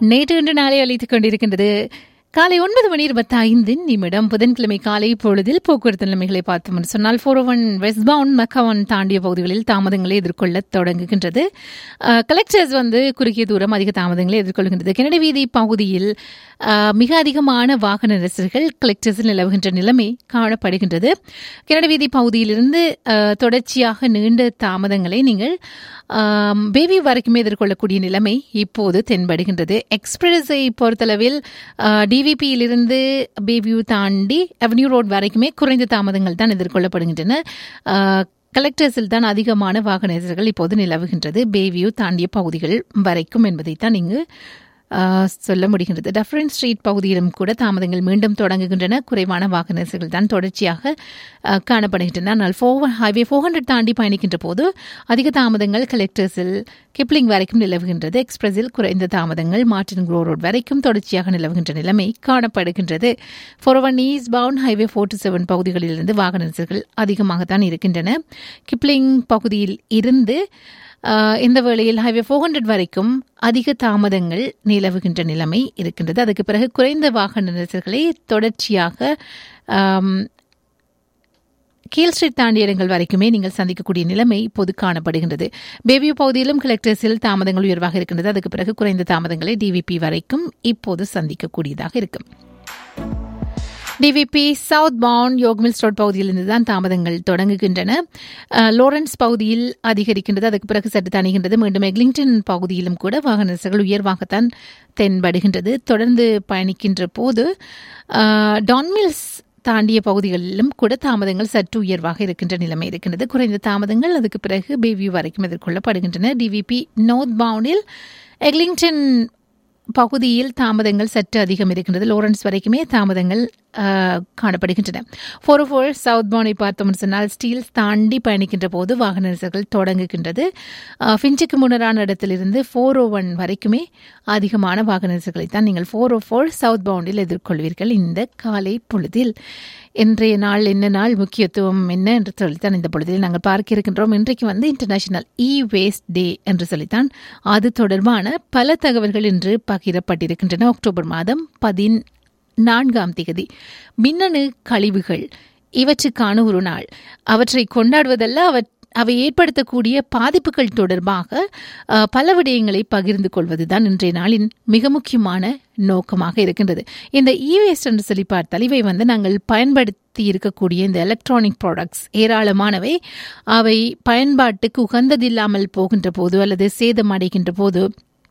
நேற்று இன்று நாளை அழைத்துக் கொண்டிருக்கின்றது காலை ஒன்பது மணி இருபத்தி ஐந்து நிமிடம் புதன்கிழமை காலை பொழுதில் போக்குவரத்து நிலைமைகளை பார்த்தோம் என்று சொன்னால் four one westbound McCowan தாண்டிய பகுதிகளில் தாமதங்களை எதிர்கொள்ள தொடங்குகின்றது அஹ், கலெக்டர்ஸ் வந்து குறுகிய தூரம் அதிக தாமதங்களை எதிர்கொள்கின்றது கெனடி வீதி பகுதியில் அஹ், மிக அதிகமான வாகன நெரிசல்கள் கலெக்டர்ஸில் நிலவுகின்ற நிலைமை காணப்படுகின்றது கெனடி வீதி பகுதியிலிருந்து அஹ், தொடர்ச்சியாக நீண்ட தாமதங்களை நீங்கள் ஆம், பேபி வரைக்குமே எதிர்கொள்ளக்கூடிய நிலைமை இப்போது தென்படுகின்றது எக்ஸ்பிரஸை பொறுத்தளவில் டிவிபியிலிருந்து பேபியூ தாண்டி அவென்யூ ரோட் வரைக்குமே குறைந்த தாமதங்கள் தான் எதிர்கொள்ளப்படுகின்றன ஆ, கலெக்டர்ஸில் தான் அதிகமான வாகன நெரிசல்கள் இப்போது நிலவுகின்றது பேவியூ தாண்டிய பகுதிகள் வரைக்கும் என்பதைத்தான் இங்கு ஆ, சொல்ல முடிகின்றது டஃபரன் ஸ்ட்ரீட் பகுதியிலும் கூட தாமதங்கள் மீண்டும் தொடங்குகின்றன குறைவான வாகன நெரிசல்கள் தான் தொடர்ச்சியாக ஆ, காணப்படுகின்றன ஆனால் ஃபோர் ஹைவே ஃபோர் ஹண்ட்ரட் தாண்டி பயணிக்கின்ற போது அதிக தாமதங்கள் கலெக்டர்ஸில் கிப்ளிங் வரைக்கும் நிலவுகின்றது எக்ஸ்பிரஸில் குறைந்த தாமதங்கள் மார்டின் குரோ ரோட் வரைக்கும் தொடர்ச்சியாக நிலவுகின்ற நிலைமை காணப்படுகின்றது four one eastbound highway four two seven பகுதிகளிலிருந்து வாகன நெரிசல்கள் அதிகமாகத்தான் இருக்கின்றன கிப்ளிங் பகுதியில் இருந்து ஆஹ், இந்த வேளையில் ஹைவே ஃபோர் ஹண்ட்ரட் வரைக்கும் அதிக தாமதங்கள் நிலவுகின்ற நிலைமை இருக்கின்றது அதுக்கு பிறகு குறைந்த வாகன நெரிசல்களை தொடர்ச்சியாக ஆம், கீழ் ஸ்ட்ரீட் தாண்டிய இடங்கள் வரைக்குமே நீங்கள் சந்திக்கக்கூடிய நிலைமை இப்போது காணப்படுகின்றது பேபியூ பகுதியிலும் கலெக்டர்ஸில் தாமதங்கள் உயர்வாக இருக்கின்றது அதுக்கு பிறகு குறைந்த தாமதங்களை டிவிபி வரைக்கும் இப்போது சந்திக்கக்கூடியதாக இருக்கும் DVP southbound York Mills road பகுதியிலிருந்து தான் தாமதங்கள் தொடங்குகின்றன அஹ், லாரன்ஸ் பகுதியில் அதிகரிக்கின்றது அதுக்கு பிறகு சற்று தணிகின்றது மீண்டும் எக்லிங்டன் பகுதியிலும் கூட வாகன நெரிசல்கள் உயர்வாகத்தான் தென்படுகின்றது தொடர்ந்து பயணிக்கின்ற போது அஹ், டான்மில்ஸ் தாண்டிய பகுதிகளிலும் கூட தாமதங்கள் சற்று உயர்வாக இருக்கின்ற நிலைமை இருக்கின்றது குறைந்த தாமதங்கள் அதுக்கு பிறகு பேவியூ வரைக்கும் எதிர்கொள்ளப்படுகின்றன டிவிபி நோர்த் பவுண்டில் எக்லிங்டன் பகுதியில் தாமதங்கள் சற்று அதிகம் இருக்கின்றது லோரன்ஸ் வரைக்குமே தாமதங்கள் ஆஹ், காணப்படுகின்றன ஃபோர் ஃபோர் சவுத் பவுனை பார்த்தோம்னு சொன்னால் ஸ்டீல்ஸ் தாண்டி பயணிக்கின்ற போது வாகன நெரிசல்கள் தொடங்குகின்றது ஆஹ், ஃபிஞ்சுக்கு முன்னரான இடத்திலிருந்து ஃபோர் ஓ ஒன் வரைக்குமே அதிகமான வாகன நெரிசல்களை தான் நீங்கள் ஃபோர் ஓ ஃபோர் சவுத் பவுண்டில் எதிர்கொள்வீர்கள் இந்த காலை பொழுதில் இன்றைய நாள் என்ன நாள் முக்கியத்துவம் என்ன என்று சொல்லித்தான் இந்த பொழுதில் நாங்கள் பார்க்க இருக்கின்றோம் இன்றைக்கு வந்து இன்டர்நேஷனல் இ வேஸ்ட் டே என்று சொல்லித்தான் அது தொடர்பான பல தகவல்கள் இன்று பகிரப்பட்டிருக்கின்றன அக்டோபர் மாதம் பதின் நான்காம் தேதி மின்னணு கழிவுகள் இவற்றுக்கான ஒரு நாள் அவற்றை கொண்டாடுவதல்ல அவ அவை ஏற்படுத்தக்கூடிய பாதிப்புகள் தொடர்பாக அஹ், பல விடயங்களை பகிர்ந்து கொள்வதுதான் இன்றைய நாளின் மிக முக்கியமான நோக்கமாக இருக்கின்றது இந்த இவேஸ்ட் என்று சொல்லி பார்த்தால் இவை வந்து நாங்கள் பயன்படுத்தி இருக்கக்கூடிய இந்த எலக்ட்ரானிக் ப்ராடக்ட்ஸ் ஏராளமானவை அவை பயன்பாட்டுக்கு உகந்ததில்லாமல் போகின்ற போது அல்லது சேதமடைகின்ற போது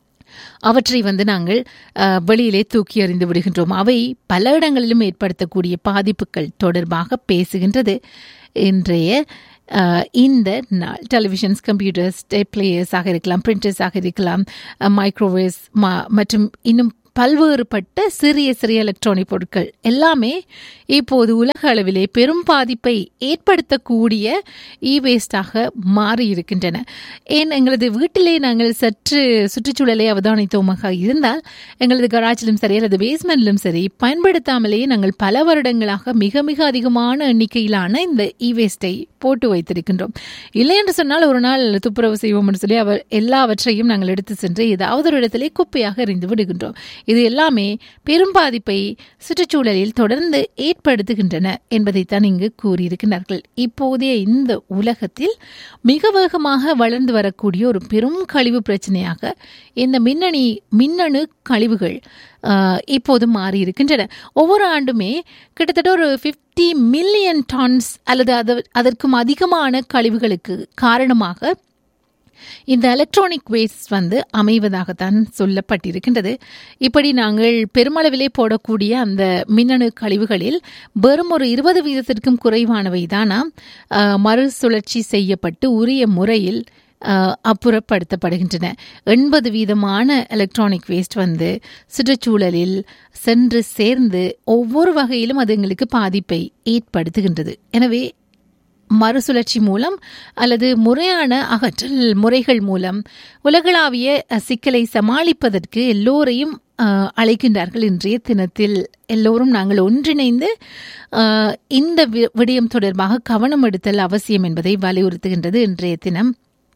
அவற்றை வந்து நாங்கள் அஹ், வெளியிலே தூக்கி எறிந்து விடுகின்றோம் அவை பல இடங்களிலும் ஏற்படுத்தக்கூடிய பாதிப்புகள் தொடர்பாக பேசுகின்றது இன்றைய அஹ், இந்த நாள் டெலிவிஷன்ஸ் கம்ப்யூட்டர்ஸ் பிளேயர்ஸாக இருக்கலாம் பிரிண்டர்ஸாக இருக்கலாம் மைக்ரோவேவ்ஸ் மற்றும் இன்னும் பல்வேறுபட்ட சிறிய சிறிய எலக்ட்ரானிக் பொருட்கள் எல்லாமே இப்போது உலக அளவிலே பெரும் பாதிப்பை ஏற்படுத்தக்கூடிய இ வேஸ்டாக மாறி இருக்கின்றன ஏன் எங்களது வீட்டிலே நாங்கள் சற்று சுற்றுச்சூழலை அவதானித்தோமாக இருந்தால் எங்களது கராச்சிலும் சரி அல்லது பேஸ்மெண்ட்லும் சரி பயன்படுத்தாமலேயே நாங்கள் பல வருடங்களாக மிக மிக அதிகமான எண்ணிக்கையிலான இந்த இ வேஸ்டை போட்டு வைத்திருக்கின்றோம் இல்லை என்று சொன்னால் ஒரு நாள் துப்புரவு செய்வோம் என்று சொல்லி அவர் எல்லாவற்றையும் நாங்கள் எடுத்து சென்று ஏதாவது ஒரு இடத்திலே குப்பையாக எறிந்து விடுகின்றோம் இது எல்லாமே பெரும் பாதிப்பை சுற்றுச்சூழலில் தொடர்ந்து ஏற்படுத்துகின்றன என்பதைத்தான் இங்கு கூறியிருக்கிறார்கள் இப்போதைய இந்த உலகத்தில் மிக வேகமாக வளர்ந்து வரக்கூடிய ஒரு பெரும் கழிவு பிரச்சனையாக இந்த மின்னணி மின்னணு கழிவுகள் ஆஹ், இப்போது மாறி இருக்கின்றன ஒவ்வொரு ஆண்டுமே கிட்டத்தட்ட ஒரு ஃபிஃப்டி மில்லியன் டான்ஸ் அல்லது அது அதற்கும் அதிகமான கழிவுகளுக்கு காரணமாக இந்த எலக்ட்ரானிக் வேஸ்ட் வந்து அமைவதாகத்தான் சொல்லப்பட்டிருக்கின்றது இப்படி நாங்கள் பெருமளவிலே போடக்கூடிய அந்த மின்னணு கழிவுகளில் வெறும் ஒரு இருபது வீதத்திற்கும் குறைவானவை தானா மறுசுழற்சி செய்யப்பட்டு உரிய முறையில் அஹ், அப்புறப்படுத்தப்படுகின்றன எண்பது வீதமான எலக்ட்ரானிக் வேஸ்ட் வந்து சுற்றுச்சூழலில் சென்று சேர்ந்து ஒவ்வொரு வகையிலும் அது எங்களுக்கு பாதிப்பை ஏற்படுத்துகின்றது எனவே மறுசுழற்சி மூலம் அல்லது முறையான அகற்றல் முறைகள் மூலம் உலகளாவிய அஹ், சிக்கலை சமாளிப்பதற்கு எல்லோரையும் அஹ், அழைக்கின்றார்கள் இன்றைய தினத்தில் எல்லோரும் நாங்கள் ஒன்றிணைந்து அஹ், இந்த வி- விடயம் தொடர்பாக கவனம் எடுத்தல் அவசியம் என்பதை வலியுறுத்துகின்றது இன்றைய தினம்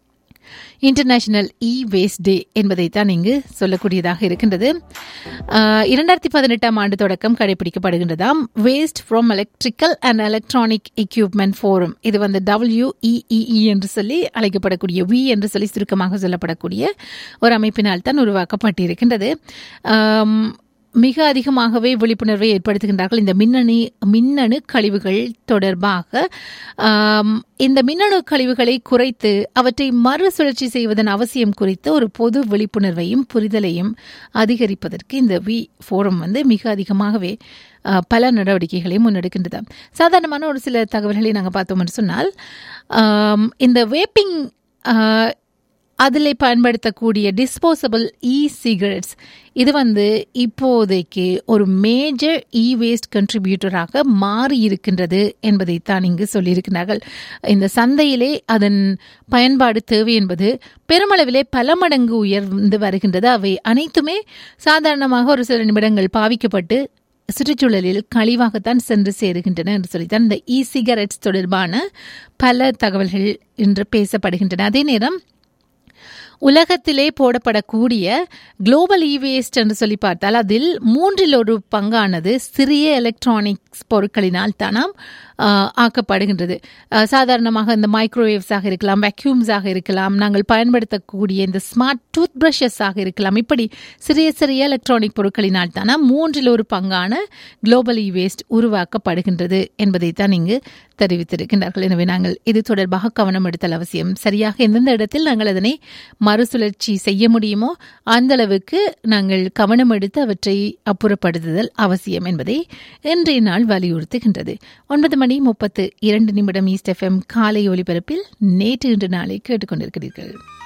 இன்டர்நேஷனல் இ வேஸ்ட் டே என்பதைத்தான் இங்கு சொல்லக்கூடியதாக இருக்கின்றது ஆஹ், இரண்டாயிரத்தி பதினெட்டாம் ஆண்டு தொடக்கம் கடைபிடிக்கப்படுகின்றதாம் waste from electrical and electronic equipment forum இது வந்து டபிள்யூஇஇஇ என்று சொல்லி அழைக்கப்படக்கூடிய வி என்று சொல்லி சுருக்கமாக சொல்லப்படக்கூடிய ஒரு அமைப்பினால் தான் உருவாக்கப்பட்டிருக்கின்றது ஆம், மிக அதிகமாகவே விழிப்புணர்வை ஏற்படுத்துகின்றார்கள் இந்த மின்னணு மின்னணு கழிவுகள் தொடர்பாக ஆம், இந்த மின்னணு கழிவுகளை குறைத்து அவற்றை மறுசுழற்சி செய்வதன் அவசியம் குறித்து ஒரு பொது விழிப்புணர்வையும் புரிதலையும் அதிகரிப்பதற்கு இந்த வி ஃபோரம் வந்து மிக அதிகமாகவே ஆ, பல நடவடிக்கைகளை முன்னெடுக்கின்றது சாதாரணமான ஒரு சில தகவல்களை நாங்கள் பார்த்தோம்னு சொன்னால் ஆம், இந்த வேப்பிங் அதில் பயன்படுத்தக்கூடிய டிஸ்போசபிள் இ சிகரெட்ஸ் இது வந்து இப்போதைக்கு ஒரு மேஜர் இ வேஸ்ட் கண்ட்ரிபியூட்டராக மாறி இருக்கின்றது என்பதைத்தான் இங்கு சொல்லியிருக்கிறார்கள் இந்த சந்தையிலே அதன் பயன்பாடு தேவை என்பது பெருமளவிலே பல மடங்கு உயர்ந்து வருகின்றது அவை அனைத்துமே சாதாரணமாக ஒரு சில நிமிடங்கள் பாவிக்கப்பட்டு சுற்றுச்சூழலில் கழிவாகத்தான் சென்று சேருகின்றன என்று சொல்லித்தான் இந்த இ சிகரெட்ஸ் தொடர்பான பல தகவல்கள் இன்று பேசப்படுகின்றன அதே நேரம் உலகத்திலே போடப்படக்கூடிய குளோபல் இ வேஸ்ட் என்று சொல்லி பார்த்தால் அதில் மூன்றில் ஒரு பங்கானது சிறிய எலக்ட்ரானிக்ஸ் பொருட்களினால் தானாம் ஆஹ், ஆக்கப்படுகின்றது ஆஹ், சாதாரணமாக இந்த மைக்ரோவேவ்ஸாக இருக்கலாம் வேக்யூம்ஸாக இருக்கலாம் நாங்கள் பயன்படுத்தக்கூடிய இந்த ஸ்மார்ட் டூத் பிரஷஸாக இருக்கலாம் இப்படி சிறிய சிறிய எலக்ட்ரானிக் பொருட்களினால் தானா மூன்றில் ஒரு பங்கான குளோபல் இ வேஸ்ட் உருவாக்கப்படுகின்றது என்பதைத்தான் இங்கு தெரிவித்திருக்கின்றார்கள் எனவே நாங்கள் இது தொடர்பாக கவனம் எடுத்தல் அவசியம் சரியாக எந்தெந்த இடத்தில் நாங்கள் அதனை மறுசுழற்சி செய்ய முடியுமோ அந்த அளவுக்கு நாங்கள் கவனம் எடுத்து அவற்றை அப்புறப்படுத்துதல் அவசியம் என்பதை இன்றைய நாள் வலியுறுத்துகின்றது ஒன்பது மணி முப்பத்து இரண்டு நிமிடம் ஈஸ்ட் எஃப்எம் காலை ஒலிபரப்பில் நேற்று இன்று நாளை கேட்டுக்கொண்டிருக்கிறீர்கள்